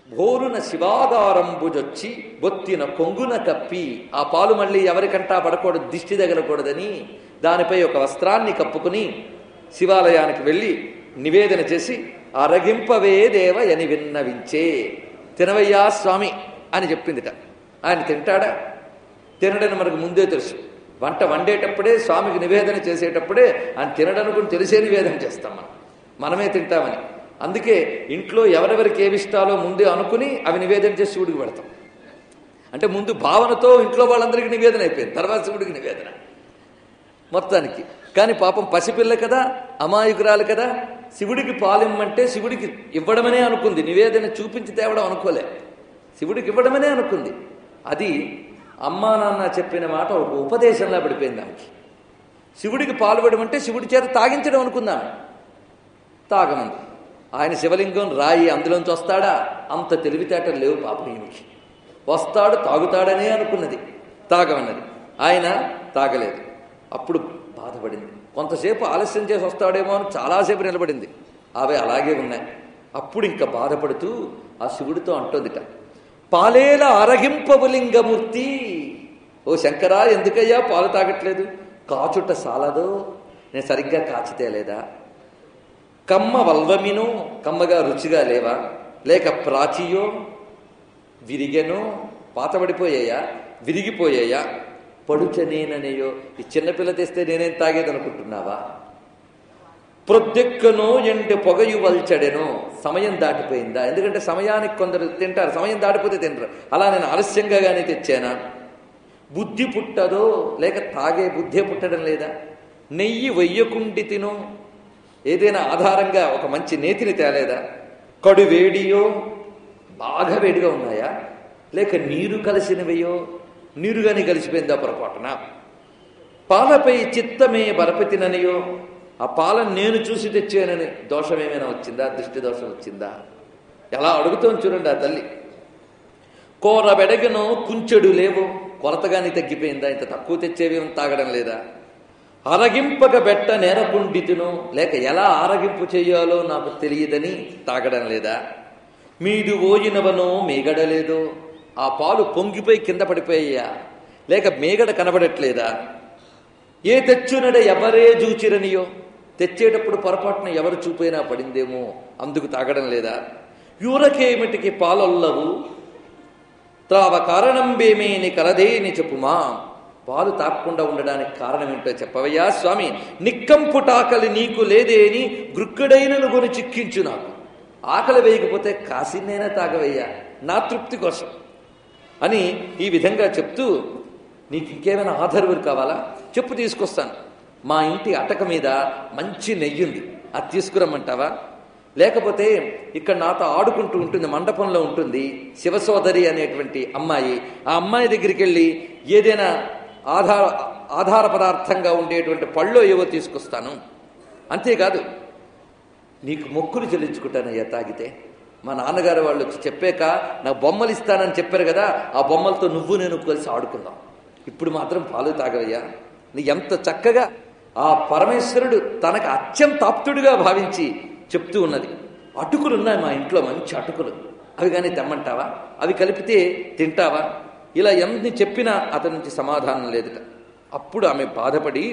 భోరున శివాగారంబుజొచ్చి బొత్తిన కొంగున కప్పి ఆ పాలు మళ్ళీ ఎవరికంటా పడకూడదు దిష్టి తగలకూడదని దానిపై ఒక వస్త్రాన్ని కప్పుకుని శివాలయానికి వెళ్ళి నివేదన చేసి అరగింపవే దేవ అని విన్నవించే తినవయ్యా స్వామి అని చెప్పిందిట ఆయన తింటాడా తినడని మనకు ముందే తెలుసు వంట వండేటప్పుడే స్వామికి నివేదన చేసేటప్పుడే ఆయన తినడనుకుని తెలిసే నివేదన చేస్తాం మనం మనమే తింటామని అందుకే ఇంట్లో ఎవరెవరికి ఏవి ఇష్టాలో ముందే అనుకుని అవి నివేదన చేసి శివుడికి పెడతాం అంటే ముందు భావనతో ఇంట్లో వాళ్ళందరికీ నివేదన అయిపోయింది తర్వాత శివుడికి నివేదన మొత్తానికి కానీ పాపం పసిపిల్ల కదా అమాయకురాలు కదా శివుడికి పాలిమ్మంటే శివుడికి ఇవ్వడమనే అనుకుంది నివేదన చూపించి తేవడం అనుకోలే శివుడికి ఇవ్వడమనే అనుకుంది అది అమ్మా నాన్న చెప్పిన మాట ఒక ఉపదేశంలా పడిపోయింది ఆమెకి శివుడికి పాల్పడడం అంటే శివుడి చేత తాగించడం అనుకుందాం తాగమంది ఆయన శివలింగం రాయి అందులోంచి వస్తాడా అంత తెలివితేటలు లేవు పాపం ఈమెకి వస్తాడు తాగుతాడనే అనుకున్నది తాగమన్నది ఆయన తాగలేదు అప్పుడు బాధపడింది కొంతసేపు ఆలస్యం చేసి వస్తాడేమో అని చాలాసేపు నిలబడింది అవి అలాగే ఉన్నాయి అప్పుడు ఇంకా బాధపడుతూ ఆ శివుడితో అంటోందిట పాలేల అరగింపబులింగమూర్తి ఓ శంకరా ఎందుకయ్యా పాలు తాగట్లేదు కాచుట సాలదో నేను సరిగ్గా కాచితే లేదా కమ్మ వల్వమినో కమ్మగా రుచిగా లేవా లేక ప్రాచియో విరిగెనో పాతబడిపోయాయా విరిగిపోయాయా పడుచనేననేయో ఈ చిన్నపిల్ల తెస్తే నేనేం తాగేదనుకుంటున్నావా ప్రొద్దెక్కనో ఎండి పొగయు వల్చడెనో సమయం దాటిపోయిందా ఎందుకంటే సమయానికి కొందరు తింటారు సమయం దాటిపోతే తింటారు అలా నేను ఆలస్యంగా కానీ తెచ్చానా బుద్ధి పుట్టదో లేక తాగే బుద్ధే పుట్టడం లేదా నెయ్యి వెయ్యకుండి తినో ఏదైనా ఆధారంగా ఒక మంచి నేతిని తేలేదా కడు వేడియో బాగా వేడిగా ఉన్నాయా లేక నీరు కలిసినవయో నీరుగాని కలిసిపోయిందా పొరపాటున పాలపై చిత్తమే బరపతిననియో ఆ పాలను నేను చూసి తెచ్చానని దోషం ఏమైనా వచ్చిందా దృష్టి దోషం వచ్చిందా ఎలా అడుగుతాం చూడండి ఆ తల్లి కోర బెడగను కుంచెడు లేవు కొరతగాని తగ్గిపోయిందా ఇంత తక్కువ తెచ్చేవేం తాగడం లేదా అరగింపక బెట్ట నేరకుండితును లేక ఎలా ఆరగింపు చేయాలో నాకు తెలియదని తాగడం లేదా మీదు ఓయినవనో మేగడలేదో ఆ పాలు పొంగిపోయి కింద పడిపోయా లేక మేగడ కనబడట్లేదా ఏ తెచ్చునడ ఎవరే చూచిరనియో తెచ్చేటప్పుడు పొరపాటున ఎవరు చూపైనా పడిందేమో అందుకు తాగడం లేదా యూరకేమిటికి పాలొల్లవు త్రావ కారణంబేమేని కలదేని చెప్పుమా పాలు తాకుండా ఉండడానికి కారణం ఏంటో చెప్పవయ్యా స్వామి నిక్కంపుటాకలి నీకు లేదేని గృక్కుడైనను కొని చిక్కించు నాకు ఆకలి వేయకపోతే కాసినైనా తాగవయ్యా నా తృప్తి కోసం అని ఈ విధంగా చెప్తూ నీకు ఇంకేమైనా ఆధారవులు కావాలా చెప్పు తీసుకొస్తాను మా ఇంటి అటక మీద మంచి నెయ్యి ఉంది అది తీసుకురమ్మంటావా లేకపోతే ఇక్కడ నాతో ఆడుకుంటూ ఉంటుంది మండపంలో ఉంటుంది శివసోదరి అనేటువంటి అమ్మాయి ఆ అమ్మాయి దగ్గరికి వెళ్ళి ఏదైనా ఆధార ఆధార పదార్థంగా ఉండేటువంటి పళ్ళు ఏవో తీసుకొస్తాను అంతేకాదు నీకు మొక్కులు చెల్లించుకుంటానయ్యా తాగితే మా నాన్నగారు వాళ్ళు వచ్చి చెప్పాక నాకు బొమ్మలు ఇస్తానని చెప్పారు కదా ఆ బొమ్మలతో నువ్వు నేను కలిసి ఆడుకుందాం ఇప్పుడు మాత్రం పాలు తాగవయ్యా నీ ఎంత చక్కగా ఆ పరమేశ్వరుడు తనకు అత్యంతాప్తుడిగా భావించి చెప్తూ ఉన్నది అటుకులు ఉన్నాయి మా ఇంట్లో మంచి అటుకులు అవి కానీ తెమ్మంటావా అవి కలిపితే తింటావా ఇలా ఎన్ని చెప్పినా అతని నుంచి సమాధానం లేదుట అప్పుడు ఆమె బాధపడి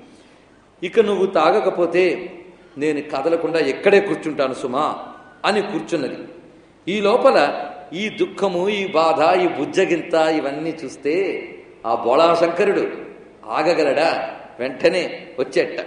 ఇక నువ్వు తాగకపోతే నేను కదలకుండా ఎక్కడే కూర్చుంటాను సుమా అని కూర్చున్నది ఈ లోపల ఈ దుఃఖము ఈ బాధ ఈ బుజ్జగింత ఇవన్నీ చూస్తే ఆ బోళాశంకరుడు ఆగగలడా వెంటనే వచ్చేట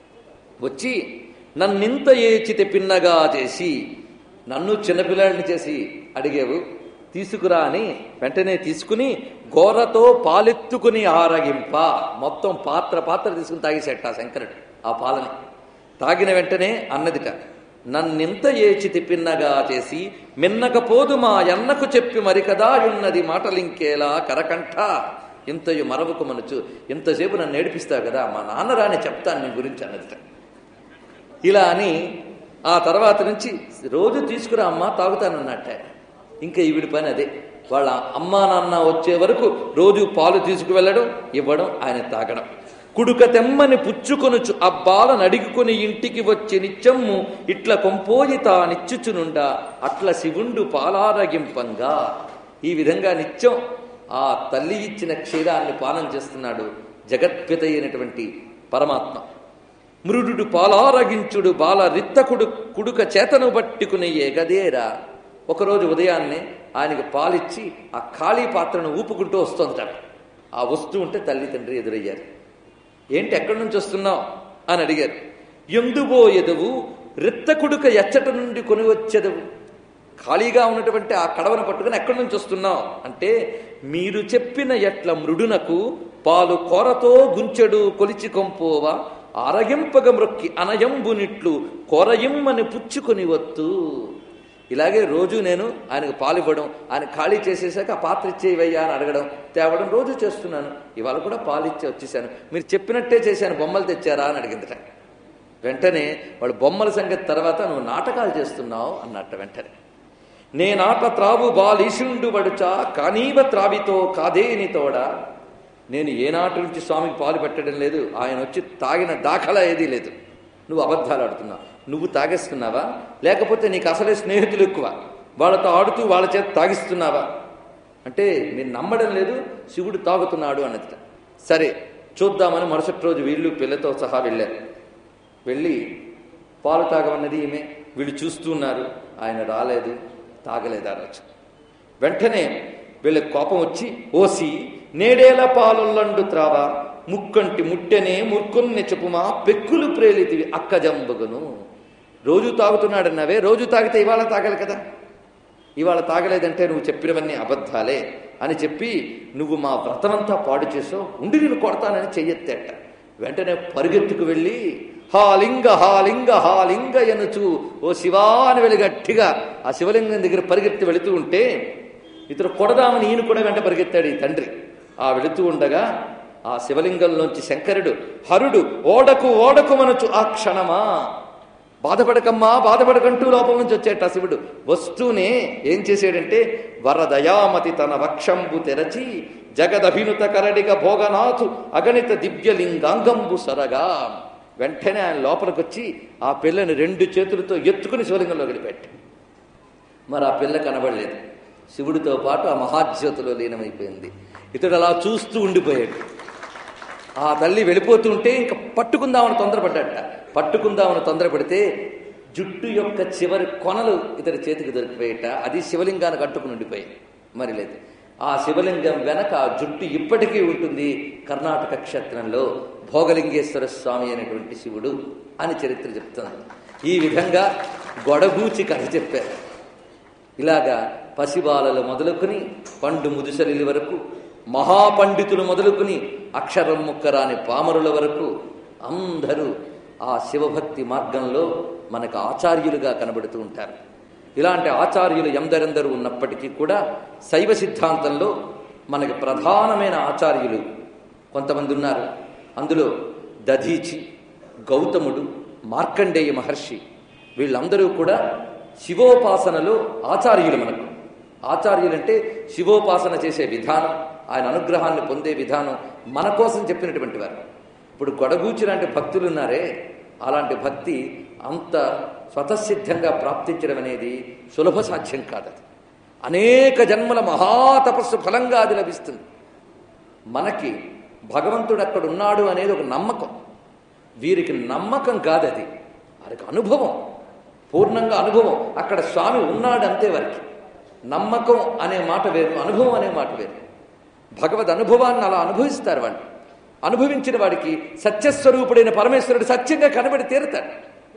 వచ్చి నన్నింత ఏచి తెప్పిన్నగా చేసి నన్ను చిన్నపిల్లాడిని చేసి అడిగేవు తీసుకురా అని వెంటనే తీసుకుని గోరతో పాలెత్తుకుని ఆరగింప మొత్తం పాత్ర పాత్ర తీసుకుని తాగేసేట ఆ శంకరుడు ఆ పాలని తాగిన వెంటనే అన్నదిట నన్నింత ఏచి తిప్పిన్నగా చేసి మిన్నకపోదు మా ఎన్నకు చెప్పి మరి కదా ఉన్నది మాటలింకేలా కరకంఠ ఇంతయు మరవకు మనచు ఇంతసేపు నన్ను నేర్పిస్తావు కదా మా నాన్న రాని చెప్తాను నీ గురించి అన్నదిట ఇలా అని ఆ తర్వాత నుంచి రోజు తీసుకురా అమ్మ తాగుతానన్నట్ట ఇంకా ఈవిడి పని అదే వాళ్ళ అమ్మా నాన్న వచ్చే వరకు రోజు పాలు తీసుకువెళ్ళడం ఇవ్వడం ఆయన తాగడం కుడుక తెమ్మని పుచ్చుకొనుచు అబ్బాల నడిగుకొని ఇంటికి వచ్చి నిత్యమ్ము ఇట్ల కొంపోయి తా నిచ్చుచునుండా అట్ల శివుండు పాలారగింపంగా ఈ విధంగా నిత్యం ఆ తల్లి ఇచ్చిన క్షీరాన్ని పానం చేస్తున్నాడు జగత్పిత అయినటువంటి పరమాత్మ మృడు పాలారగించుడు బాల రిత్తకుడు కుడుక చేతను పట్టుకుని గదేరా ఒకరోజు ఉదయాన్నే ఆయనకి పాలిచ్చి ఆ ఖాళీ పాత్రను ఊపుకుంటూ వస్తుంటాడు ఆ వస్తూ ఉంటే తల్లి తండ్రి ఎదురయ్యారు ఏంటి ఎక్కడి నుంచి వస్తున్నావు అని అడిగారు ఎందుబోయెదవు రిత్తకుడుక ఎచ్చట నుండి కొని వచ్చెదవు ఖాళీగా ఉన్నటువంటి ఆ కడవను పట్టుకుని ఎక్కడి నుంచి వస్తున్నావు అంటే మీరు చెప్పిన ఎట్ల మృడునకు పాలు కొరతో గుంచెడు కొలిచి కొంపోవా ఆరగింపగ మ్రొక్కి అనయంబునిట్లు కొరయిమ్మని పుచ్చుకొని వత్తు ఇలాగే రోజు నేను ఆయనకు పాలు ఇవ్వడం ఆయన ఖాళీ చేసేసాక ఆ పాత్ర ఇచ్చేవయ్యా అని అడగడం తేవడం రోజు చేస్తున్నాను ఇవాళ కూడా పాలు ఇచ్చి వచ్చేసాను మీరు చెప్పినట్టే చేశాను బొమ్మలు తెచ్చారా అని అడిగిందట వెంటనే వాడు బొమ్మల సంగతి తర్వాత నువ్వు నాటకాలు చేస్తున్నావు అన్నట్ట వెంటనే నేనాట త్రావు బాలీషుండు వడుచా కానీవ త్రావితో కాదేని తోడా నేను ఏనాటి నుంచి స్వామికి పాలు పెట్టడం లేదు ఆయన వచ్చి తాగిన దాఖలా ఏదీ లేదు నువ్వు అబద్ధాలు ఆడుతున్నావు నువ్వు తాగేస్తున్నావా లేకపోతే నీకు అసలే స్నేహితులు ఎక్కువ వాళ్ళతో ఆడుతూ వాళ్ళ చేత తాగిస్తున్నావా అంటే మీరు నమ్మడం లేదు శివుడు తాగుతున్నాడు అన్నది సరే చూద్దామని మరుసటి రోజు వీళ్ళు పిల్లతో సహా వెళ్ళారు వెళ్ళి పాలు తాగమన్నది ఈమె వీళ్ళు చూస్తున్నారు ఆయన రాలేదు తాగలేదు ఆ రోజు వెంటనే వీళ్ళకి కోపం వచ్చి ఓసి నేడేల పాలుల్లండు త్రావా ముక్కంటి ముట్టెనే ముర్కొన్ని చెప్పుమా పెక్కులు ప్రేలితివి అక్కజంబగును రోజు తాగుతున్నాడన్నావే రోజు తాగితే ఇవాళ తాగాలి కదా ఇవాళ తాగలేదంటే నువ్వు చెప్పినవన్నీ అబద్ధాలే అని చెప్పి నువ్వు మా వ్రతమంతా పాడు చేసావు ఉండి నేను కొడతానని చెయ్యెత్తేట వెంటనే పరిగెత్తుకు వెళ్ళి హాలింగ హాలింగ హాలింగ ఎనుచు ఓ శివా అని వెళ్ళి గట్టిగా ఆ శివలింగం దగ్గర పరిగెత్తి వెళుతూ ఉంటే ఇతడు కొడదామని ఈయన కూడా వెంట పరిగెత్తాడు ఈ తండ్రి ఆ వెళుతూ ఉండగా ఆ శివలింగంలోంచి శంకరుడు హరుడు ఓడకు ఓడకు మనచు ఆ క్షణమా బాధపడకమ్మా బాధపడకంటూ లోపల నుంచి వచ్చేట శివుడు వస్తూనే ఏం చేశాడంటే వరదయామతి తన వక్షంబు తెరచి జగదభినుత కరడిగ భోగనాథు అగణిత దివ్యలింగాంగంబు సరగా వెంటనే ఆయన లోపలికి వచ్చి ఆ పిల్లని రెండు చేతులతో ఎత్తుకుని శివలింగంలో గడిపెట్టి మరి ఆ పిల్ల కనబడలేదు శివుడితో పాటు ఆ మహాజ్యోతిలో లీనమైపోయింది ఇతడు అలా చూస్తూ ఉండిపోయాడు ఆ తల్లి వెళ్ళిపోతూ ఉంటే ఇంకా పట్టుకుందామని తొందరపడ్డట పట్టుకుందామని తొందరపడితే జుట్టు యొక్క చివరి కొనలు ఇతడి చేతికి దొరికిపోయేట అది శివలింగానికి అట్టుకుని ఉండిపోయాయి మరి లేదు ఆ శివలింగం వెనక ఆ జుట్టు ఇప్పటికీ ఉంటుంది కర్ణాటక క్షేత్రంలో భోగలింగేశ్వర స్వామి అనేటువంటి శివుడు అని చరిత్ర చెప్తున్నారు ఈ విధంగా గొడగూచి కథ చెప్పారు ఇలాగా పసిబాలలు మొదలుకొని పండు ముదుసలిలి వరకు మహాపండితులు మొదలుకొని అక్షరం ముక్కరాని పామరుల వరకు అందరూ ఆ శివభక్తి మార్గంలో మనకు ఆచార్యులుగా కనబడుతూ ఉంటారు ఇలాంటి ఆచార్యులు ఎందరెందరూ ఉన్నప్పటికీ కూడా శైవ సిద్ధాంతంలో మనకి ప్రధానమైన ఆచార్యులు కొంతమంది ఉన్నారు అందులో దధీచి గౌతముడు మార్కండేయ మహర్షి వీళ్ళందరూ కూడా శివోపాసనలో ఆచార్యులు మనకు ఆచార్యులంటే శివోపాసన చేసే విధానం ఆయన అనుగ్రహాన్ని పొందే విధానం మన కోసం చెప్పినటువంటి వారు ఇప్పుడు గొడగూచి లాంటి భక్తులు ఉన్నారే అలాంటి భక్తి అంత స్వతసిద్ధంగా ప్రాప్తించడం అనేది సులభ సాధ్యం కాదది అనేక జన్మల మహాతపస్సు ఫలంగా అది లభిస్తుంది మనకి భగవంతుడు అక్కడ ఉన్నాడు అనేది ఒక నమ్మకం వీరికి నమ్మకం కాదది వారికి అనుభవం పూర్ణంగా అనుభవం అక్కడ స్వామి ఉన్నాడు అంతే వారికి నమ్మకం అనే మాట వేరు అనుభవం అనే మాట వేరు భగవద్ అనుభవాన్ని అలా అనుభవిస్తారు వాళ్ళు అనుభవించిన వాడికి సత్యస్వరూపుడైన పరమేశ్వరుడు సత్యంగా కనబడి తీరుతాడు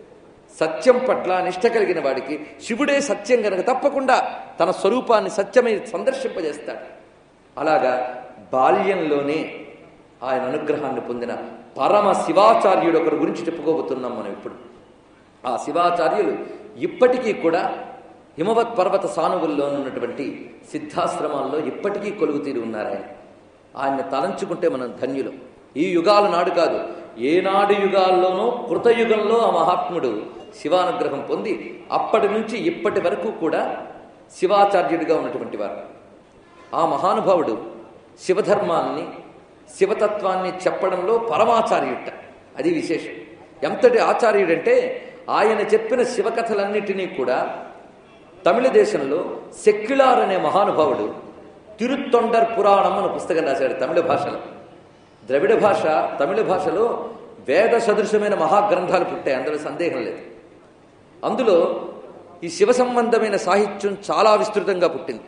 సత్యం పట్ల నిష్ట కలిగిన వాడికి శివుడే సత్యం కనుక తప్పకుండా తన స్వరూపాన్ని సత్యమై సందర్శింపజేస్తాడు అలాగా బాల్యంలోనే ఆయన అనుగ్రహాన్ని పొందిన పరమ శివాచార్యుడు ఒకరి గురించి చెప్పుకోబోతున్నాం మనం ఇప్పుడు ఆ శివాచార్యులు ఇప్పటికీ కూడా హిమవత్ పర్వత సానువుల్లో ఉన్నటువంటి సిద్ధాశ్రమాల్లో ఇప్పటికీ కొలువు తీరి ఉన్నారు ఆయన ఆయన్ని తలంచుకుంటే మనం ధన్యులం ఈ యుగాల నాడు కాదు ఏనాడు యుగాల్లోనూ కృతయుగంలో ఆ మహాత్ముడు శివానుగ్రహం పొంది అప్పటి నుంచి ఇప్పటి వరకు కూడా శివాచార్యుడిగా ఉన్నటువంటి వారు ఆ మహానుభావుడు శివధర్మాన్ని శివతత్వాన్ని చెప్పడంలో పరమాచార్యుట అది విశేషం ఎంతటి ఆచార్యుడంటే ఆయన చెప్పిన శివకథలన్నిటినీ కూడా తమిళ దేశంలో సెక్యులార్ అనే మహానుభావుడు తిరుత్తొండర్ పురాణం అనే పుస్తకం రాశాడు తమిళ భాషలో ద్రవిడ భాష తమిళ భాషలో వేద సదృశమైన మహాగ్రంథాలు పుట్టాయి అందులో సందేహం లేదు అందులో ఈ శివ సంబంధమైన సాహిత్యం చాలా విస్తృతంగా పుట్టింది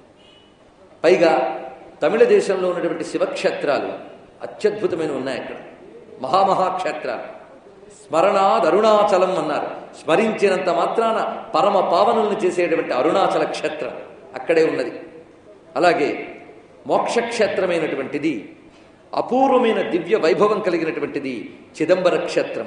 పైగా తమిళ దేశంలో ఉన్నటువంటి శివక్షేత్రాలు అత్యద్భుతమైన ఉన్నాయి అక్కడ మహామహాక్షేత్రాలు స్మరణాద్ అరుణాచలం అన్నారు స్మరించినంత మాత్రాన పరమ పావనుల్ని చేసేటువంటి అరుణాచల క్షేత్రం అక్కడే ఉన్నది అలాగే మోక్షక్షేత్రమైనటువంటిది అపూర్వమైన దివ్య వైభవం కలిగినటువంటిది చిదంబర క్షేత్రం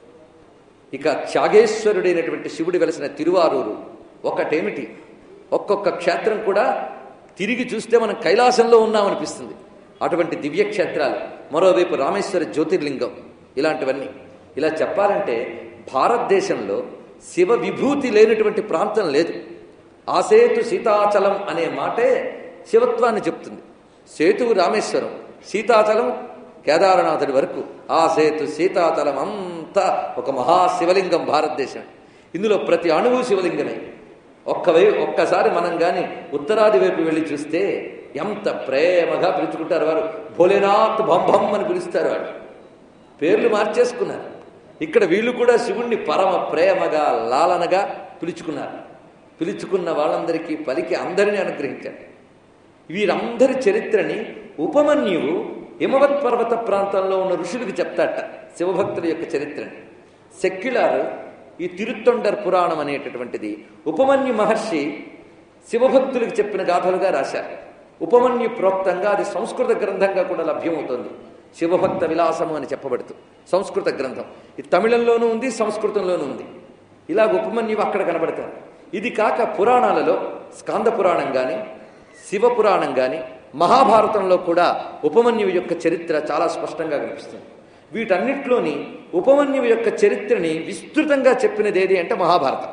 ఇక త్యాగేశ్వరుడైనటువంటి శివుడు వెలసిన తిరువారూరు ఒకటేమిటి ఒక్కొక్క క్షేత్రం కూడా తిరిగి చూస్తే మనం కైలాసంలో ఉన్నామనిపిస్తుంది అటువంటి దివ్య క్షేత్రాలు మరోవైపు రామేశ్వర జ్యోతిర్లింగం ఇలాంటివన్నీ ఇలా చెప్పాలంటే భారతదేశంలో శివ విభూతి లేనటువంటి ప్రాంతం లేదు ఆసేతు సీతాచలం అనే మాటే శివత్వాన్ని చెప్తుంది సేతువు రామేశ్వరం సీతాచలం కేదారనాథుడి వరకు ఆ సేతు సీతాచలం అంతా ఒక మహాశివలింగం భారతదేశం ఇందులో ప్రతి అణువు శివలింగమే ఒక్క వై ఒక్కసారి మనం కానీ ఉత్తరాది వైపు వెళ్ళి చూస్తే ఎంత ప్రేమగా పిలుచుకుంటారు వారు భోలేనాథ్ భంభం అని పిలుస్తారు వాడు పేర్లు మార్చేసుకున్నారు ఇక్కడ వీళ్ళు కూడా శివుణ్ణి పరమ ప్రేమగా లాలనగా పిలుచుకున్నారు పిలుచుకున్న వాళ్ళందరికీ పలికి అందరినీ అనుగ్రహించారు వీరందరి చరిత్రని ఉపమన్యువు హిమవత్ పర్వత ప్రాంతంలో ఉన్న ఋషులకు చెప్తాట శివభక్తుల యొక్క చరిత్రని సెక్యులర్ ఈ తిరుత్తొండర్ పురాణం అనేటటువంటిది ఉపమన్యు మహర్షి శివభక్తులకు చెప్పిన గాథలుగా రాశారు ఉపమన్యు ప్రోక్తంగా అది సంస్కృత గ్రంథంగా కూడా లభ్యమవుతుంది శివభక్త విలాసము అని చెప్పబడుతూ సంస్కృత గ్రంథం ఇది తమిళంలోనూ ఉంది సంస్కృతంలోనూ ఉంది ఇలాగ ఉపమన్యువు అక్కడ కనబడతారు ఇది కాక పురాణాలలో స్కాంద పురాణం కానీ శివపురాణం కానీ మహాభారతంలో కూడా ఉపమన్యువు యొక్క చరిత్ర చాలా స్పష్టంగా కనిపిస్తుంది వీటన్నిటిలోని ఉపమన్యువు యొక్క చరిత్రని విస్తృతంగా చెప్పినది ఏది అంటే మహాభారతం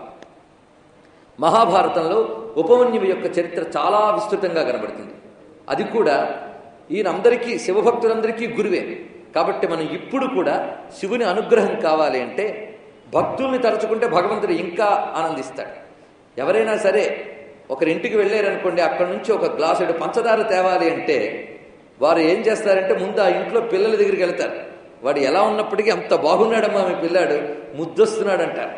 మహాభారతంలో ఉపమన్యువు యొక్క చరిత్ర చాలా విస్తృతంగా కనబడుతుంది అది కూడా ఈయనందరికీ శివభక్తులందరికీ గురువే కాబట్టి మనం ఇప్పుడు కూడా శివుని అనుగ్రహం కావాలి అంటే భక్తుల్ని తలుచుకుంటే భగవంతుడు ఇంకా ఆనందిస్తాడు ఎవరైనా సరే ఒకరింటికి వెళ్ళారనుకోండి అక్కడి నుంచి ఒక గ్లాసుడు పంచదార తేవాలి అంటే వారు ఏం చేస్తారంటే ముందు ఆ ఇంట్లో పిల్లల దగ్గరికి వెళ్తారు వాడు ఎలా ఉన్నప్పటికీ అంత బాగున్నాడమ్మా మీ పిల్లాడు ముద్దొస్తున్నాడు అంటారు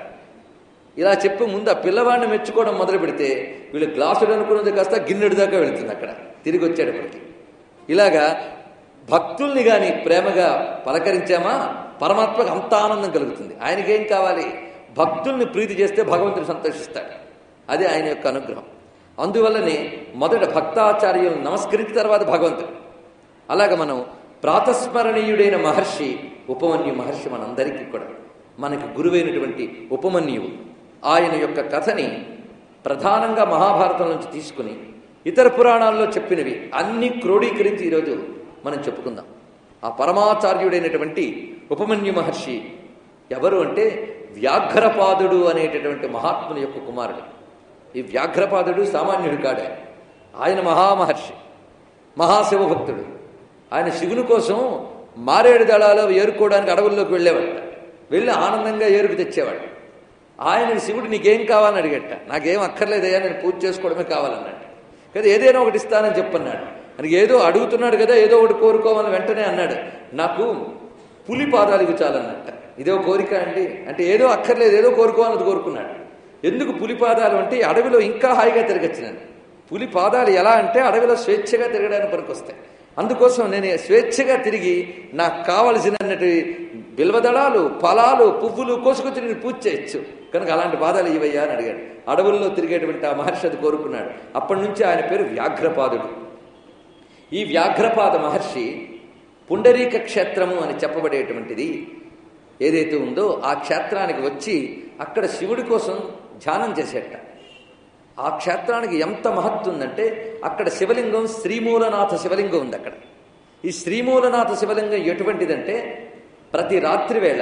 ఇలా చెప్పి ముందు ఆ పిల్లవాడిని మెచ్చుకోవడం మొదలు పెడితే వీళ్ళు గ్లాసుడు అనుకున్నది కాస్త గిన్నెడు దాకా వెళుతుంది అక్కడ తిరిగి వచ్చేటప్పటికి ఇలాగా భక్తుల్ని కానీ ప్రేమగా పలకరించామా పరమాత్మకు అంత ఆనందం కలుగుతుంది ఆయనకేం కావాలి భక్తుల్ని ప్రీతి చేస్తే భగవంతుడు సంతోషిస్తాడు అది ఆయన యొక్క అనుగ్రహం అందువల్లనే మొదట భక్తాచార్యులను నమస్కరించిన తర్వాత భగవంతుడు అలాగ మనం ప్రాతస్మరణీయుడైన మహర్షి ఉపమన్యు మహర్షి మనందరికీ కూడా మనకి గురువైనటువంటి ఉపమన్యువు ఆయన యొక్క కథని ప్రధానంగా మహాభారతం నుంచి తీసుకుని ఇతర పురాణాల్లో చెప్పినవి అన్ని క్రోడీకరించి ఈరోజు మనం చెప్పుకుందాం ఆ పరమాచార్యుడైనటువంటి ఉపమన్యు మహర్షి ఎవరు అంటే వ్యాఘ్రపాదుడు అనేటటువంటి మహాత్ముని యొక్క కుమారుడు ఈ వ్యాఘ్రపాదుడు సామాన్యుడు కాడే ఆయన మహామహర్షి మహాశివభక్తుడు ఆయన శివుని కోసం మారేడు దళాలు ఏరుకోవడానికి అడవుల్లోకి వెళ్ళేవాడు వెళ్ళి ఆనందంగా ఏరుకు తెచ్చేవాడు ఆయన శివుడు నీకేం కావాలని అడిగట నాకేం అక్కర్లేదయ్యా నేను పూజ చేసుకోవడమే కావాలన్నాడు కదా ఏదైనా ఒకటి ఇస్తానని చెప్పన్నాడు ఆయనకి ఏదో అడుగుతున్నాడు కదా ఏదో ఒకటి కోరుకోవాలని వెంటనే అన్నాడు నాకు పులి పాదాలు ఇవి చాలన్నట్ట ఇదో కోరిక అండి అంటే ఏదో అక్కర్లేదు ఏదో కోరుకోవాలని కోరుకున్నాడు ఎందుకు పులి పాదాలు అంటే ఈ అడవిలో ఇంకా హాయిగా తిరగచ్చినాను పులి పాదాలు ఎలా అంటే అడవిలో స్వేచ్ఛగా తిరగడానికి పనికొస్తాయి అందుకోసం నేను స్వేచ్ఛగా తిరిగి నాకు కావలసినటువంటి బిల్వదళాలు ఫలాలు పువ్వులు కోసుకొచ్చి నేను పూజ చేయొచ్చు కనుక అలాంటి బాధలు ఇవయ్యా అని అడిగాడు అడవుల్లో తిరిగేటువంటి ఆ మహర్షి అది కోరుకున్నాడు అప్పటి నుంచి ఆయన పేరు వ్యాఘ్రపాదుడు ఈ వ్యాఘ్రపాద మహర్షి పుండరీక క్షేత్రము అని చెప్పబడేటువంటిది ఏదైతే ఉందో ఆ క్షేత్రానికి వచ్చి అక్కడ శివుడి కోసం ధ్యానం చేసేట ఆ క్షేత్రానికి ఎంత మహత్తు ఉందంటే అక్కడ శివలింగం శ్రీమూలనాథ శివలింగం ఉంది అక్కడ ఈ శ్రీమూలనాథ శివలింగం ఎటువంటిదంటే ప్రతి రాత్రి వేళ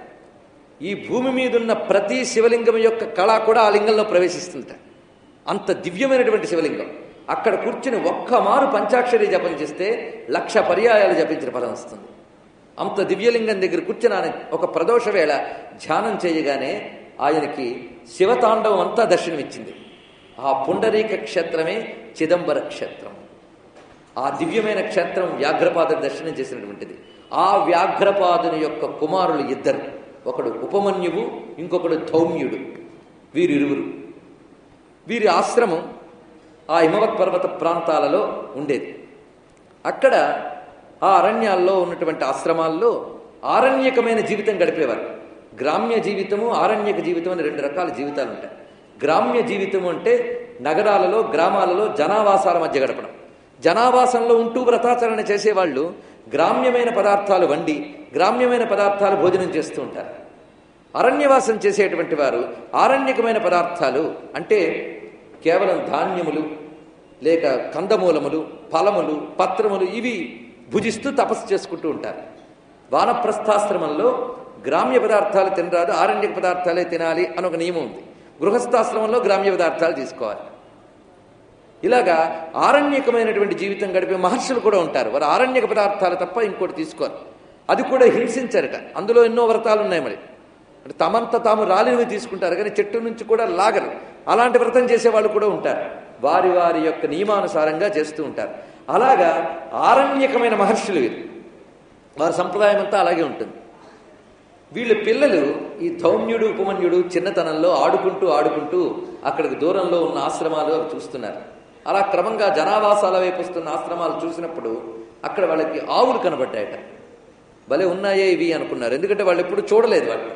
ఈ భూమి మీదున్న ప్రతి శివలింగం యొక్క కళ కూడా ఆ లింగంలో ప్రవేశిస్తుంట అంత దివ్యమైనటువంటి శివలింగం అక్కడ కూర్చుని ఒక్క మారు పంచాక్షరి జపం చేస్తే లక్ష పర్యాయాలు జపించిన ఫలం వస్తుంది అంత దివ్యలింగం దగ్గర కూర్చుని ఆయన ఒక ప్రదోష వేళ ధ్యానం చేయగానే ఆయనకి శివతాండవం అంతా దర్శనమిచ్చింది ఆ పుండరీక క్షేత్రమే చిదంబర క్షేత్రం ఆ దివ్యమైన క్షేత్రం వ్యాఘ్రపాద దర్శనం చేసినటువంటిది ఆ వ్యాఘ్రపాదుని యొక్క కుమారులు ఇద్దరు ఒకడు ఉపమన్యువు ఇంకొకడు ధౌమ్యుడు వీరిరువురు వీరి ఆశ్రమం ఆ హిమవత్ పర్వత ప్రాంతాలలో ఉండేది అక్కడ ఆ అరణ్యాల్లో ఉన్నటువంటి ఆశ్రమాల్లో ఆరణ్యకమైన జీవితం గడిపేవారు గ్రామ్య జీవితము ఆరణ్యక జీవితం అని రెండు రకాల జీవితాలు ఉంటాయి గ్రామ్య జీవితం అంటే నగరాలలో గ్రామాలలో జనావాసాల మధ్య గడపడం జనావాసంలో ఉంటూ వ్రతాచరణ చేసేవాళ్ళు గ్రామ్యమైన పదార్థాలు వండి గ్రామ్యమైన పదార్థాలు భోజనం చేస్తూ ఉంటారు అరణ్యవాసం చేసేటువంటి వారు ఆరణ్యకమైన పదార్థాలు అంటే కేవలం ధాన్యములు లేక కందమూలములు ఫలములు పత్రములు ఇవి భుజిస్తూ తపస్సు చేసుకుంటూ ఉంటారు వానప్రస్థాశ్రమంలో గ్రామ్య పదార్థాలు తినరాదు ఆరణ్యక పదార్థాలే తినాలి అని ఒక నియమం ఉంది గృహస్థాశ్రమంలో గ్రామ్య పదార్థాలు తీసుకోవాలి ఇలాగా ఆరణ్యకమైనటువంటి జీవితం గడిపే మహర్షులు కూడా ఉంటారు వారు ఆరణ్యక పదార్థాలు తప్ప ఇంకోటి తీసుకోరు అది కూడా హింసించరట అందులో ఎన్నో వ్రతాలు ఉన్నాయి మరి అంటే తమంత తాము రాలినవి తీసుకుంటారు కానీ చెట్టు నుంచి కూడా లాగరు అలాంటి వ్రతం చేసే వాళ్ళు కూడా ఉంటారు వారి వారి యొక్క నియమానుసారంగా చేస్తూ ఉంటారు అలాగా ఆరణ్యకమైన మహర్షులు వీరు వారి సంప్రదాయం అంతా అలాగే ఉంటుంది వీళ్ళ పిల్లలు ఈ ధౌమ్యుడు ఉపమన్యుడు చిన్నతనంలో ఆడుకుంటూ ఆడుకుంటూ అక్కడికి దూరంలో ఉన్న ఆశ్రమాలు అవి చూస్తున్నారు అలా క్రమంగా జనావాసాల వైపు వస్తున్న ఆశ్రమాలు చూసినప్పుడు అక్కడ వాళ్ళకి ఆవులు కనబడ్డాయట భలే ఉన్నాయే ఇవి అనుకున్నారు ఎందుకంటే వాళ్ళు ఎప్పుడు చూడలేదు వాళ్ళు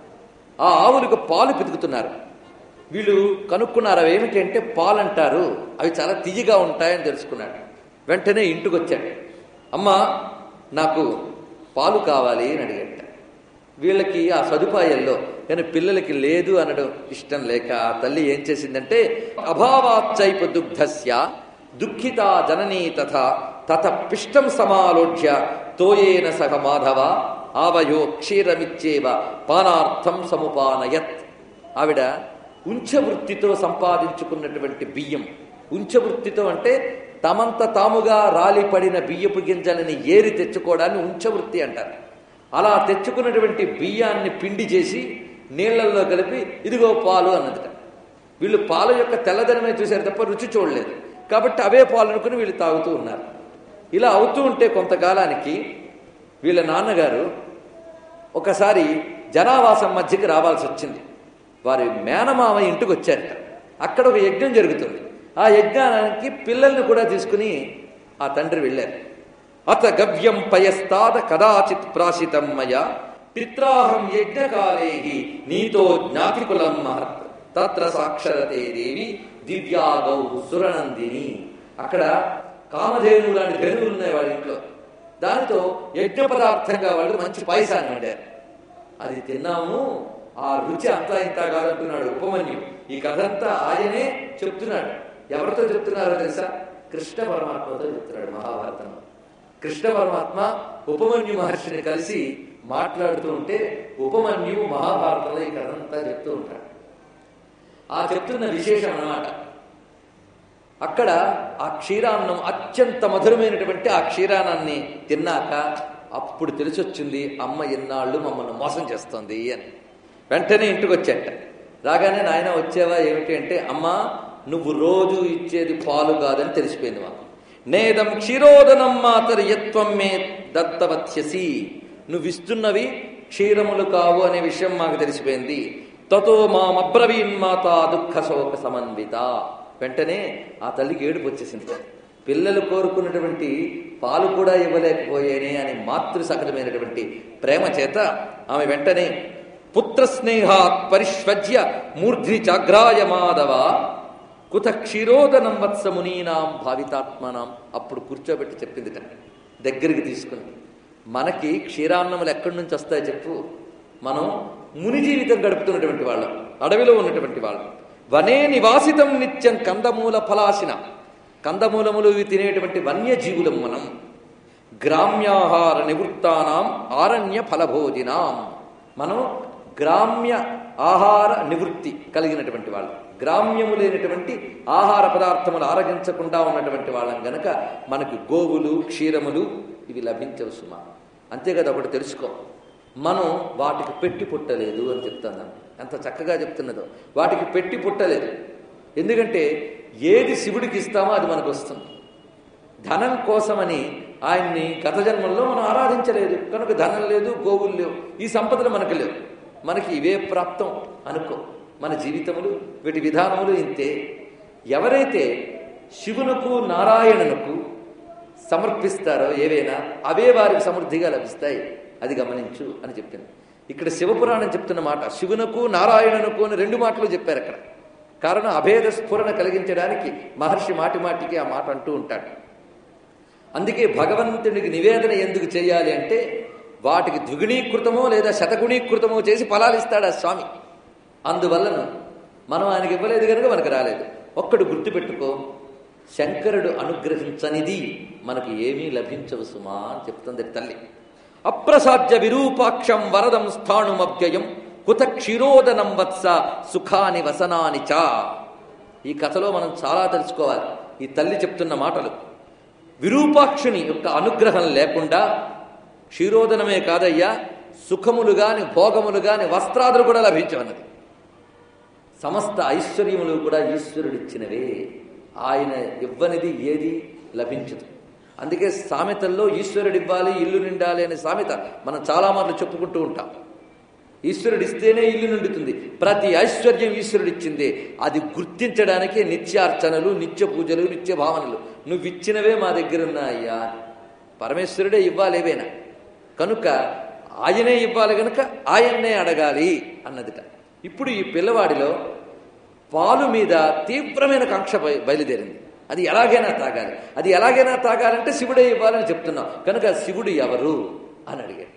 ఆ ఆవులకు పాలు పితుకుతున్నారు వీళ్ళు కనుక్కున్నారు అవి ఏమిటి అంటే పాలు అంటారు అవి చాలా తియ్యగా ఉంటాయని తెలుసుకున్నాడు వెంటనే ఇంటికి వచ్చాడు అమ్మా నాకు పాలు కావాలి అని అడిగట వీళ్ళకి ఆ సదుపాయాల్లో కానీ పిల్లలకి లేదు అనడం ఇష్టం లేక ఆ తల్లి ఏం చేసిందంటే అభావాచ్చైప దుగ్ధస్య దుఃఖిత జననీ తథ తత పిష్టం సమాలోఢ్య తోయేన సహ మాధవ ఆవయో క్షీరమిచ్చేవ పానార్థం సముపానయత్ ఆవిడ ఉంచవృత్తితో సంపాదించుకున్నటువంటి బియ్యం ఉంచవృత్తితో అంటే తమంత తాముగా రాలిపడిన బియ్యపు గింజలని ఏరి తెచ్చుకోవడాన్ని ఉంచవృత్తి అంటారు అలా తెచ్చుకున్నటువంటి బియ్యాన్ని పిండి చేసి నీళ్లలో కలిపి ఇదిగో పాలు అన్నదిట వీళ్ళు పాల యొక్క తెల్లదనమే చూశారు తప్ప రుచి చూడలేదు కాబట్టి అవే పాలు అనుకుని వీళ్ళు తాగుతూ ఉన్నారు ఇలా అవుతూ ఉంటే కొంతకాలానికి వీళ్ళ నాన్నగారు ఒకసారి జనావాసం మధ్యకి రావాల్సి వచ్చింది వారి మేనమామ ఇంటికి వచ్చారట అక్కడ ఒక యజ్ఞం జరుగుతుంది ఆ యజ్ఞానికి పిల్లల్ని కూడా తీసుకుని ఆ తండ్రి వెళ్ళారు అత గవ్యం పయస్తాద కదాచిత్ ప్రాశితం మయ పిత్రాహం యజ్ఞకాలే నీతో జ్ఞాతికులం మహత్ తత్ర సాక్షరతే దేవి దివ్యాగౌ సురనందిని అక్కడ కామధేనువు లాంటి ధనువులు ఉన్నాయి వాళ్ళ ఇంట్లో దానితో యజ్ఞ పదార్థంగా వాళ్ళు మంచి పాయసాన్ని వండారు అది తిన్నాము ఆ రుచి అంతా ఇంత కాదంటున్నాడు ఉపమన్యు ఈ కథ అంతా ఆయనే చెప్తున్నాడు ఎవరితో చెప్తున్నారో తెలుసా కృష్ణ పరమాత్మతో చెప్తున్నాడు మహాభారతంలో కృష్ణ పరమాత్మ ఉపమన్యు మహర్షిని కలిసి మాట్లాడుతూ ఉంటే ఉపమన్యు మహాభారతంలో ఈ కథ అంతా చెప్తూ ఉంటాడు ఆ చెప్తున్న విశేషం అన్నమాట అక్కడ ఆ క్షీరాన్నం అత్యంత మధురమైనటువంటి ఆ క్షీరాన్నాన్ని తిన్నాక అప్పుడు తెలిసొచ్చింది అమ్మ ఎన్నాళ్ళు మమ్మల్ని మోసం చేస్తోంది అని వెంటనే ఇంటికి వచ్చాట రాగానే నాయన వచ్చావా ఏమిటి అంటే అమ్మ నువ్వు రోజు ఇచ్చేది పాలు కాదని తెలిసిపోయింది మాకు నేదం క్షీరోదనం మాతరి యత్వం మే దత్తవత్యసి నువ్వు ఇస్తున్నవి క్షీరములు కావు అనే విషయం మాకు తెలిసిపోయింది తతో మామబ్రవీన్మాత దుఃఖ శోక సమన్విత వెంటనే ఆ తల్లికి ఏడుపు వచ్చేసింది పిల్లలు కోరుకున్నటువంటి పాలు కూడా ఇవ్వలేకపోయేనే అని మాతృ సహజమైనటువంటి ప్రేమ చేత ఆమె వెంటనే పుత్ర స్నేహాత్ పరిష్వజ్య మూర్ధ్ని చాగ్రాయ మాధవ కుత క్షీరోదనం వత్స మునీనాం భావితాత్మనాం అప్పుడు కూర్చోబెట్టి చెప్పింది దగ్గరికి తీసుకుని మనకి క్షీరాన్నములు ఎక్కడి నుంచి వస్తాయో చెప్పు మనం ముని జీవితం గడుపుతున్నటువంటి వాళ్ళం అడవిలో ఉన్నటువంటి వాళ్ళం వనే నివాసితం నిత్యం కందమూల ఫలాసిన కందమూలములు ఇవి తినేటువంటి వన్యజీవులం మనం గ్రామ్యాహార నివృత్తానాం ఆరణ్య ఫలభోజినాం మనం గ్రామ్య ఆహార నివృత్తి కలిగినటువంటి వాళ్ళు గ్రామ్యము లేనటువంటి ఆహార పదార్థములు ఆరగించకుండా ఉన్నటువంటి వాళ్ళం గనక మనకి గోవులు క్షీరములు ఇవి లభించవు సుమా అంతే కదా ఒకటి తెలుసుకో మనం వాటికి పెట్టి పుట్టలేదు అని చెప్తాను ఎంత చక్కగా చెప్తున్నదో వాటికి పెట్టి పుట్టలేదు ఎందుకంటే ఏది శివుడికి ఇస్తామో అది మనకు వస్తుంది ధనం కోసమని ఆయన్ని గత జన్మల్లో మనం ఆరాధించలేదు కనుక ధనం లేదు గోవులు లేవు ఈ సంపదలు మనకు లేవు మనకి ఇవే ప్రాప్తం అనుకో మన జీవితములు వీటి విధానములు ఇంతే ఎవరైతే శివునకు నారాయణునకు సమర్పిస్తారో ఏవైనా అవే వారికి సమృద్ధిగా లభిస్తాయి అది గమనించు అని చెప్పింది ఇక్కడ శివపురాణం చెప్తున్న మాట శివునకు నారాయణునకు అని రెండు మాటలు చెప్పారు అక్కడ కారణం అభేద స్ఫురణ కలిగించడానికి మహర్షి మాటి మాటికి ఆ మాట అంటూ ఉంటాడు అందుకే భగవంతునికి నివేదన ఎందుకు చేయాలి అంటే వాటికి ద్విగుణీకృతమో లేదా శతగుణీకృతమో చేసి ఫలాలు ఇస్తాడు ఆ స్వామి అందువలన మనం ఆయనకి ఇవ్వలేదు కనుక మనకు రాలేదు ఒక్కడు గుర్తుపెట్టుకో శంకరుడు అనుగ్రహించనిది మనకు ఏమీ లభించవు సుమా అని చెప్తుంది తల్లి అప్రసాధ్య విరూపాక్షం వరదం స్థాణుమవ్యయం కుత క్షీరోదనం వత్స సుఖాని వసనాని చ ఈ కథలో మనం చాలా తెలుసుకోవాలి ఈ తల్లి చెప్తున్న మాటలు విరూపాక్షుని యొక్క అనుగ్రహం లేకుండా క్షీరోదనమే కాదయ్యా సుఖములు గాని భోగములు గాని వస్త్రాదులు కూడా లభించవన్నది సమస్త ఐశ్వర్యములు కూడా ఈశ్వరుడిచ్చినవే ఆయన ఇవ్వనిది ఏది లభించదు అందుకే సామెతల్లో ఈశ్వరుడు ఇవ్వాలి ఇల్లు నిండాలి అనే సామెత మనం చాలా మార్లు చెప్పుకుంటూ ఉంటాం ఈశ్వరుడు ఇస్తేనే ఇల్లు నిండుతుంది ప్రతి ఐశ్వర్యం ఈశ్వరుడు ఇచ్చిందే అది గుర్తించడానికే నిత్యార్చనలు నిత్య పూజలు నిత్య భావనలు నువ్వు ఇచ్చినవే మా దగ్గర ఉన్నాయ్యా పరమేశ్వరుడే ఇవ్వాలి ఏవైనా కనుక ఆయనే ఇవ్వాలి కనుక ఆయన్నే అడగాలి అన్నదిట ఇప్పుడు ఈ పిల్లవాడిలో పాలు మీద తీవ్రమైన కాంక్ష బయ- బయలుదేరింది అది ఎలాగైనా తాగాలి అది ఎలాగైనా తాగాలంటే శివుడే ఇవ్వాలని చెప్తున్నాం కనుక శివుడు ఎవరు అని అడిగాడు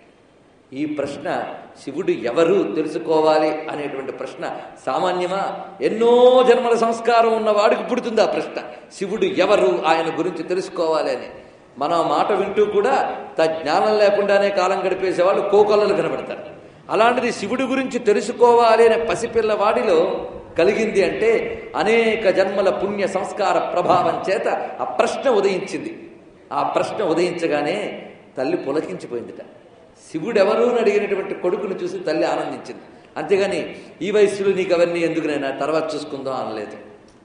ఈ ప్రశ్న శివుడు ఎవరు తెలుసుకోవాలి అనేటువంటి ప్రశ్న సామాన్యమా ఎన్నో జన్మల సంస్కారం ఉన్న వాడికి పుడుతుంది ఆ ప్రశ్న శివుడు ఎవరు ఆయన గురించి తెలుసుకోవాలి అని మన మాట వింటూ కూడా త జ్ఞానం లేకుండానే కాలం గడిపేసేవాళ్ళు కోకొల్లలు కనబడతారు అలాంటిది శివుడి గురించి తెలుసుకోవాలి అనే పసిపిల్లవాడిలో కలిగింది అంటే అనేక జన్మల పుణ్య సంస్కార ప్రభావం చేత ఆ ప్రశ్న ఉదయించింది ఆ ప్రశ్న ఉదయించగానే తల్లి పులకించిపోయిందిట శివుడెవరు అని అడిగినటువంటి కొడుకును చూసి తల్లి ఆనందించింది అంతేగాని ఈ వయస్సులో నీకు అవన్నీ ఎందుకునైనా తర్వాత చూసుకుందాం అనలేదు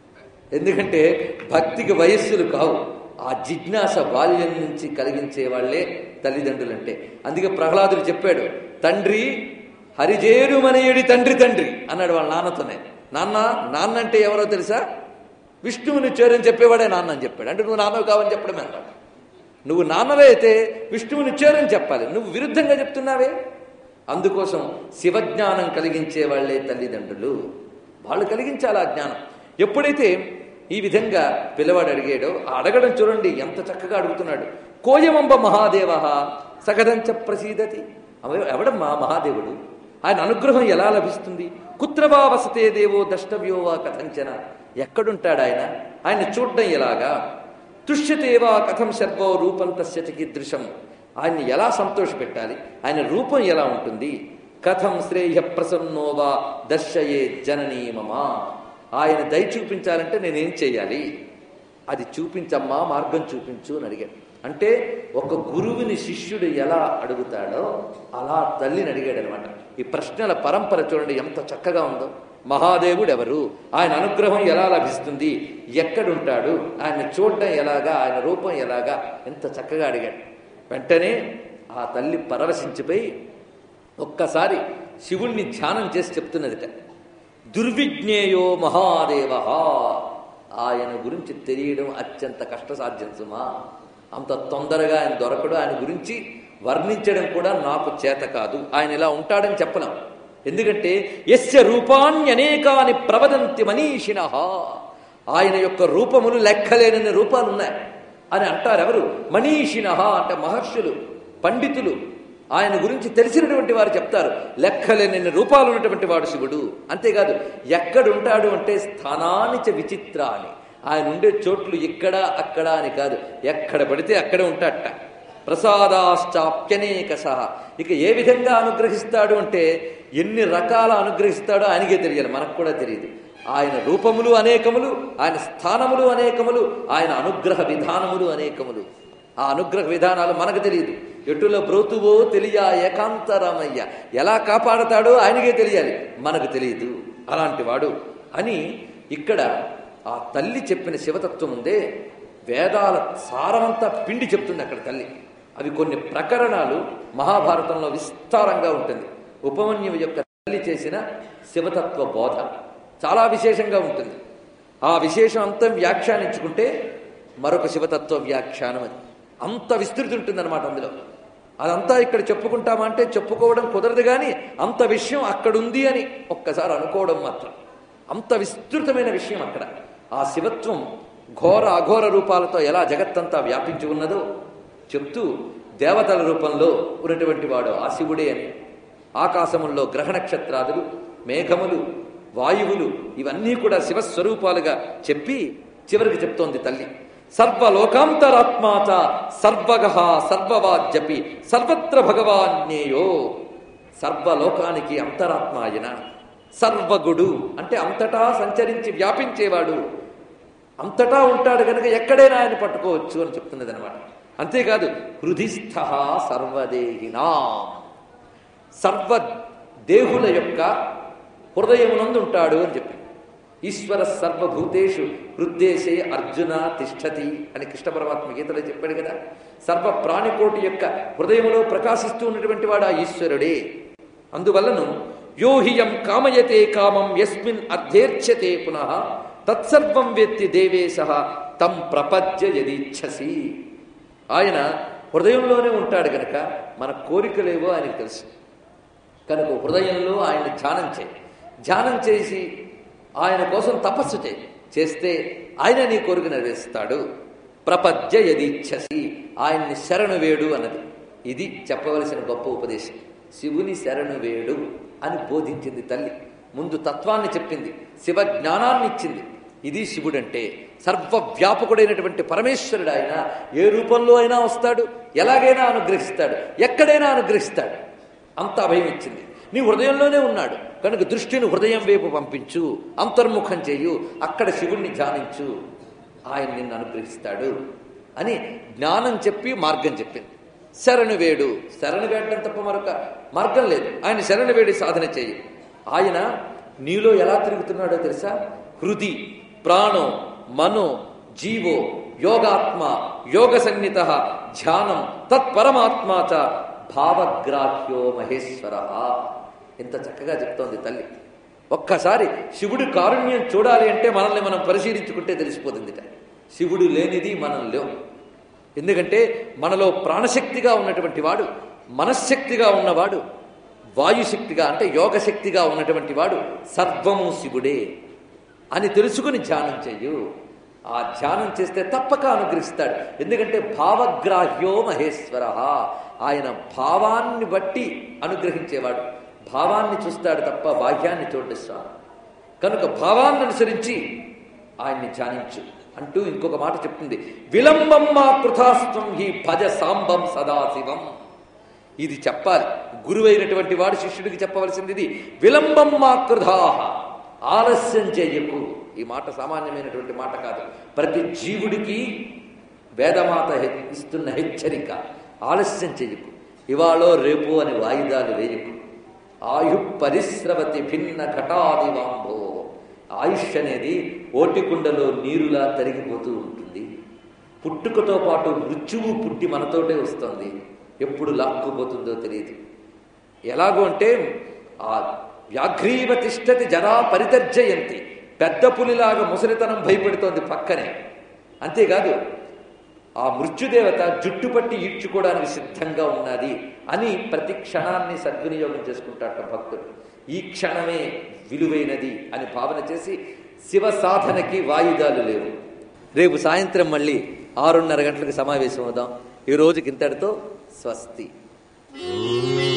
ఎందుకంటే భక్తికి వయస్సులు కావు ఆ జిజ్ఞాస బాల్యం నుంచి కలిగించే వాళ్ళే తల్లిదండ్రులంటే అందుకే ప్రహ్లాదుడు చెప్పాడు తండ్రి హరిజేరుమనేయుడి తండ్రి తండ్రి అన్నాడు వాళ్ళ నాన్నతోనే నాన్న నాన్న అంటే ఎవరో తెలుసా విష్ణువుని చేరని చెప్పేవాడే నాన్న అని చెప్పాడు అంటే నువ్వు నాన్నవి కావని చెప్పడమే అన్నాడు నువ్వు నాన్నవే అయితే విష్ణువుని చేరని చెప్పాలి నువ్వు విరుద్ధంగా చెప్తున్నావే అందుకోసం శివజ్ఞానం కలిగించే వాళ్ళే తల్లిదండ్రులు వాళ్ళు కలిగించాలి ఆ జ్ఞానం ఎప్పుడైతే ఈ విధంగా పిల్లవాడు అడిగాడో ఆ అడగడం చూడండి ఎంత చక్కగా అడుగుతున్నాడు కోయమంబ మహాదేవ సగదంచ ప్రసీదతి అవ- ఎవడమ్మా మహాదేవుడు ఆయన అనుగ్రహం ఎలా లభిస్తుంది కుత్రవా వసతే దేవో ద్రష్టవ్యో వా కథంచన ఎక్కడుంటాడు ఆయన ఆయన చూడడం ఎలాగా తుష్యతేవా కథం శర్వో రూపం తస్య చికీదృశం ఆయన్ని ఎలా సంతోషపెట్టాలి ఆయన రూపం ఎలా ఉంటుంది కథం శ్రేయ ప్రసన్నోవా దర్శయే జననీ మమా ఆయన దయ చూపించాలంటే నేనేం చేయాలి అది చూపించమ్మా మార్గం చూపించు అని అడిగాడు అంటే ఒక గురువుని శిష్యుడు ఎలా అడుగుతాడో అలా తల్లిని అడిగాడు అనమాట ఈ ప్రశ్నల పరంపర చూడండి ఎంత చక్కగా ఉందో మహాదేవుడు ఎవరు ఆయన అనుగ్రహం ఎలా లభిస్తుంది ఎక్కడుంటాడు ఆయన చూడడం ఎలాగా ఆయన రూపం ఎలాగా ఎంత చక్కగా అడిగాడు వెంటనే ఆ తల్లి పరవశించిపోయి ఒక్కసారి శివుణ్ణి ధ్యానం చేసి చెప్తున్నదిట దుర్విజ్ఞేయో మహాదేవ ఆయన గురించి తెలియడం అత్యంత కష్టసాధ్యం సుమా అంత తొందరగా ఆయన దొరకడు ఆయన గురించి వర్ణించడం కూడా నాకు చేత కాదు ఆయన ఇలా ఉంటాడని చెప్పలేం ఎందుకంటే యస్య రూపాన్యనేకాని ప్రవదంతి మనీషిణ ఆయన యొక్క రూపములు లెక్కలేనన్ని రూపాలు ఉన్నాయి అని అంటారు ఎవరు మనీషిణ అంటే మహర్షులు పండితులు ఆయన గురించి తెలిసినటువంటి వారు చెప్తారు లెక్కలేని రూపాలు ఉన్నటువంటి వాడు శివుడు అంతేకాదు ఎక్కడుంటాడు అంటే స్థానానిచ విచిత్ర అని ఆయన ఉండే చోట్లు ఇక్కడ అక్కడ అని కాదు ఎక్కడ పడితే అక్కడే ఉంటాడట ప్రసాదాశ్చాప్యనేక సహ ఇక ఏ విధంగా అనుగ్రహిస్తాడు అంటే ఎన్ని రకాల అనుగ్రహిస్తాడో ఆయనకే తెలియాలి మనకు కూడా తెలియదు ఆయన రూపములు అనేకములు ఆయన స్థానములు అనేకములు ఆయన అనుగ్రహ విధానములు అనేకములు ఆ అనుగ్రహ విధానాలు మనకు తెలియదు ఎటులో బ్రోతువో తెలియ ఏకాంతరామయ్య ఎలా కాపాడతాడో ఆయనకే తెలియాలి మనకు తెలియదు అలాంటి వాడు అని ఇక్కడ ఆ తల్లి చెప్పిన శివతత్వం ఉందే వేదాల సారమంతా పిండి చెప్తుంది అక్కడ తల్లి అవి కొన్ని ప్రకరణాలు మహాభారతంలో విస్తారంగా ఉంటుంది ఉపమన్యువు యొక్క తల్లి చేసిన శివతత్వ బోధ చాలా విశేషంగా ఉంటుంది ఆ విశేషం అంతా వ్యాఖ్యానించుకుంటే మరొక శివతత్వ వ్యాఖ్యానం అది అంత విస్తృతి ఉంటుందన్నమాట అందులో అదంతా ఇక్కడ చెప్పుకుంటామంటే చెప్పుకోవడం కుదరదు కానీ అంత విషయం అక్కడుంది అని ఒక్కసారి అనుకోవడం మాత్రం అంత విస్తృతమైన విషయం అక్కడ ఆ శివత్వం ఘోర అఘోర రూపాలతో ఎలా జగత్తంతా వ్యాపించి ఉన్నదో చెప్తూ దేవతల రూపంలో ఉన్నటువంటి వాడు ఆ శివుడే అని ఆకాశముల్లో గ్రహ నక్షత్రాదులు మేఘములు వాయువులు ఇవన్నీ కూడా శివస్వరూపాలుగా చెప్పి చివరికి చెప్తోంది తల్లి సర్వలోకాంతరాత్మాత సర్వగ సర్వవాజ్యపి సర్వత్ర భగవాన్యేయో సర్వలోకానికి అంతరాత్మ ఆయన సర్వగుడు అంటే అంతటా సంచరించి వ్యాపించేవాడు అంతటా ఉంటాడు కనుక ఎక్కడైనా ఆయన పట్టుకోవచ్చు అని చెప్తున్నది అనమాట అంతేకాదు హృదిస్థ సర్వదేహినా సర్వ దేహుల యొక్క హృదయమునందు ఉంటాడు అని చెప్పి ఈశ్వర సర్వభూతేషు హృద్దేశే అర్జున తిష్టతి అని కృష్ణ పరమాత్మ గీతలో చెప్పాడు కదా సర్వ ప్రాణికోటి యొక్క హృదయములో ప్రకాశిస్తూ ఉన్నటువంటి వాడు ఆ ఈశ్వరుడే అందువల్లను యోహియం కామయతే కామం యస్మిన్ అర్థేర్చ్యతే పునః తత్సర్వం వేత్తి దేవేశ తం ప్రపద్య యదీచ్ఛసి ఆయన హృదయంలోనే ఉంటాడు గనక మన కోరికలేవో ఆయనకు తెలుసు కనుక హృదయంలో ఆయన ధ్యానం చేయి ధ్యానం చేసి ఆయన కోసం తపస్సు చేయి చేస్తే ఆయన నీ కోరిక నెరవేరుస్తాడు ప్రపద్య యదీచ్ఛసి ఆయన్ని శరణు వేడు అన్నది ఇది చెప్పవలసిన గొప్ప ఉపదేశం శివుని శరణు వేడు అని బోధించింది తల్లి ముందు తత్వాన్ని చెప్పింది శివ జ్ఞానాన్ని ఇచ్చింది ఇది శివుడంటే సర్వవ్యాపకుడైనటువంటి పరమేశ్వరుడు ఆయన ఏ రూపంలో అయినా వస్తాడు ఎలాగైనా అనుగ్రహిస్తాడు ఎక్కడైనా అనుగ్రహిస్తాడు అంత అభయం ఇచ్చింది నీ హృదయంలోనే ఉన్నాడు కనుక దృష్టిని హృదయం వైపు పంపించు అంతర్ముఖం చేయు అక్కడ శివుణ్ణి ధ్యానించు ఆయన నిన్ను అనుగ్రహిస్తాడు అని జ్ఞానం చెప్పి మార్గం చెప్పింది శరణు వేడు శరణు వేడటం తప్ప మరొక మార్గం లేదు ఆయన శరణు వేడి సాధన చేయి ఆయన నీలో ఎలా తిరుగుతున్నాడో తెలుసా హృది ప్రాణో మనో జీవో యోగాత్మ యోగ సన్నిత ధ్యానం తత్పరమాత్మ చ భావగ్రాహ్యో మహేశ్వర ఎంత చక్కగా చెప్తోంది తల్లి ఒక్కసారి శివుడి కారుణ్యం చూడాలి అంటే మనల్ని మనం పరిశీలించుకుంటే తెలిసిపోతుంది శివుడు లేనిది మనం లేవు ఎందుకంటే మనలో ప్రాణశక్తిగా ఉన్నటువంటి వాడు మనశ్శక్తిగా ఉన్నవాడు వాయుశక్తిగా అంటే యోగశక్తిగా ఉన్నటువంటి వాడు సర్వము శివుడే అని తెలుసుకుని ధ్యానం చెయ్యు ఆ ధ్యానం చేస్తే తప్పక అనుగ్రహిస్తాడు ఎందుకంటే భావగ్రాహ్యో మహేశ్వర ఆయన భావాన్ని బట్టి అనుగ్రహించేవాడు భావాన్ని చూస్తాడు తప్ప బాహ్యాన్ని చూడడు స్వామి కనుక భావాన్ని అనుసరించి ఆయన్ని ధ్యానించు అంటూ ఇంకొక మాట చెప్తుంది విలంబం మా కృతాస్త్వం హి భజ సాంబం సదాశివం ఇది చెప్పాలి గురువైనటువంటి వాడు శిష్యుడికి చెప్పవలసింది ఇది విలంబం మా కృధాహ ఆలస్యం చేయకు ఈ మాట సామాన్యమైనటువంటి మాట కాదు ప్రతి జీవుడికి వేదమాత హె- ఇస్తున్న హెచ్చరిక ఆలస్యం చేయకు ఇవాళో రేపు అని వాయిదాలు వేయకు ఆయు పరిశ్రవతి భిన్న ఘటాదివాంభో ఆయుష్ అనేది ఓటికుండలో నీరులా తరిగిపోతూ ఉంటుంది పుట్టుకతో పాటు మృత్యువు పుట్టి మనతోటే వస్తుంది ఎప్పుడు లాక్కుపోతుందో తెలియదు ఎలాగో అంటే ఆ వ్యాఘ్రీవ తిష్టతి జరా పరితర్జయంతి పెద్ద పులిలాగా ముసలితనం భయపెడుతోంది పక్కనే అంతేకాదు ఆ మృత్యుదేవత జుట్టు పట్టి ఈడ్చుకోవడానికి సిద్ధంగా ఉన్నది అని ప్రతి క్షణాన్ని సద్వినియోగం చేసుకుంటాట భక్తుడు ఈ క్షణమే విలువైనది అని భావన చేసి శివ సాధనకి వాయిదాలు లేవు రేపు సాయంత్రం మళ్ళీ ఆరున్నర గంటలకు సమావేశం అవుదాం ఈ రోజుకి ఇంతటితో స్వస్తి ఓం